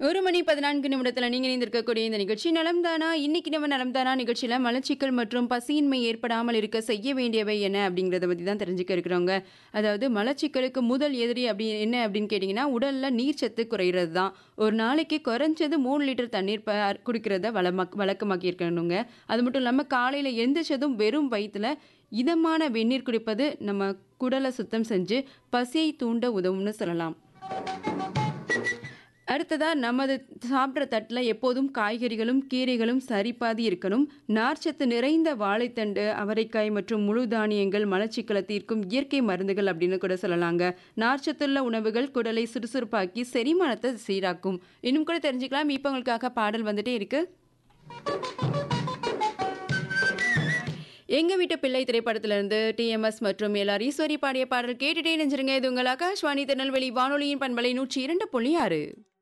ஒரு மணி பதினான்கு நிமிடத்தில் நீங்கள் இணைந்திருக்கக்கூடிய இந்த நிகழ்ச்சி நலம் தானா இன்னைக்கு நம்ம நலம் தானா நிகழ்ச்சியில் மலச்சிக்கல் மற்றும் பசியின்மை ஏற்படாமல் இருக்க செய்ய வேண்டியவை என்ன அப்படிங்கிறத பற்றி தான் தெரிஞ்சுக்க இருக்கிறோங்க அதாவது மலச்சிக்கலுக்கு முதல் எதிரி அப்படி என்ன அப்படின்னு கேட்டிங்கன்னா உடலில் நீர்ச்சத்து குறையிறது தான் ஒரு நாளைக்கு குறைஞ்சது மூணு லிட்டர் தண்ணீர் ப குடிக்கிறத வளமாக் வழக்கமாக்கி இருக்கணுங்க அது மட்டும் இல்லாமல் காலையில் எந்திரிச்சதும் வெறும் வயிற்றில் இதமான வெந்நீர் குடிப்பது நம்ம குடலை சுத்தம் செஞ்சு பசியை தூண்ட உதவும்னு சொல்லலாம் அடுத்ததாக நமது சாப்பிட்ற தட்டில் எப்போதும் காய்கறிகளும் கீரைகளும் சரிபாதி இருக்கணும் நார்ச்சத்து நிறைந்த வாழைத்தண்டு அவரைக்காய் மற்றும் முழு தானியங்கள் மலச்சிக்கலை தீர்க்கும் இயற்கை மருந்துகள் அப்படின்னு கூட சொல்லலாங்க நார்ச்சத்துள்ள உணவுகள் குடலை சுறுசுறுப்பாக்கி செரிமானத்தை சீராக்கும் இன்னும் கூட தெரிஞ்சுக்கலாம் இப்போ உங்களுக்காக பாடல் வந்துட்டே இருக்கு எங்க வீட்டு பிள்ளை திரைப்படத்திலிருந்து டிஎம்எஸ் மற்றும் எல்ஆர் ஈஸ்வரி பாடிய பாடல் கேட்டுட்டே நெஞ்சிருங்க இது உங்கள் ஆகாஷ்வாணி திருநெல்வேலி வானொலியின் பண்பலை நூற்றி இரண்டு புள்ளி ஆறு